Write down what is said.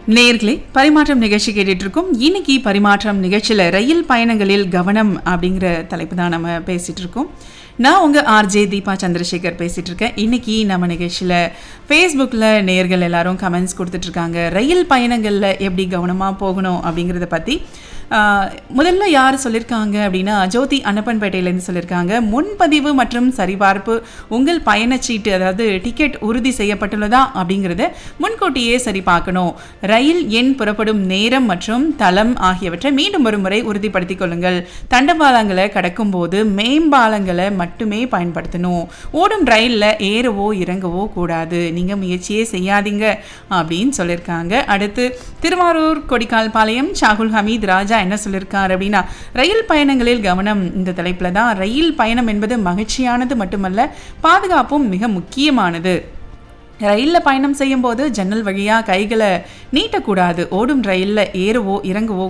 நேர்களே பரிமாற்றம் நிகழ்ச்சி கேட்டுட்டு இருக்கோம் இன்னைக்கு பரிமாற்றம் நிகழ்ச்சியில் ரயில் பயணங்களில் கவனம் அப்படிங்கிற தலைப்பு தான் நம்ம பேசிட்டு இருக்கோம் நான் உங்கள் ஆர்ஜே தீபா சந்திரசேகர் பேசிட்டு இருக்கேன் இன்னைக்கு நம்ம நிகழ்ச்சியில் ஃபேஸ்புக்கில் நேர்கள் எல்லாரும் கமெண்ட்ஸ் கொடுத்துட்ருக்காங்க ரயில் பயணங்களில் எப்படி கவனமாக போகணும் அப்படிங்கிறத பற்றி ஆஹ், முதல்ல யார் சொல்லியிருக்காங்க அப்படின்னா ஜோதி அன்னப்பன்பேட்டையிலேருந்து சொல்லியிருக்காங்க முன்பதிவு மற்றும் சரிபார்ப்பு உங்கள் பயணச்சீட்டு அதாவது டிக்கெட் உறுதி செய்யப்பட்டுள்ளதா அப்படிங்கிறத முன்கூட்டியே சரி பார்க்கணும் ரயில் எண் புறப்படும் நேரம் மற்றும் தளம் ஆகியவற்றை மீண்டும் ஒரு முறை உறுதிப்படுத்திக் கொள்ளுங்கள் தண்டவாளங்களை கடக்கும்போது மேம்பாலங்களை மட்டுமே பயன்படுத்தணும் ஓடும் ரயிலில் ஏறவோ இறங்கவோ கூடாது நீங்கள் முயற்சியே செய்யாதீங்க அப்படின்னு சொல்லியிருக்காங்க அடுத்து திருவாரூர் கொடிக்கால் பாளையம் ஷாகுல் ஹமீத் ராஜா என்ன சொல்லியிருக்கார் அப்படின்னா ரயில் பயணங்களில் கவனம் இந்த தலைப்பில் தான் ரயில் பயணம் என்பது மகிழ்ச்சியானது மட்டுமல்ல பாதுகாப்பும் மிக முக்கியமானது ரயிலில் பயணம் செய்யும்போது ஜன்னல் வழியாக கைகளை நீட்டக்கூடாது ஓடும் ரயிலில் ஏறவோ இறங்கவோ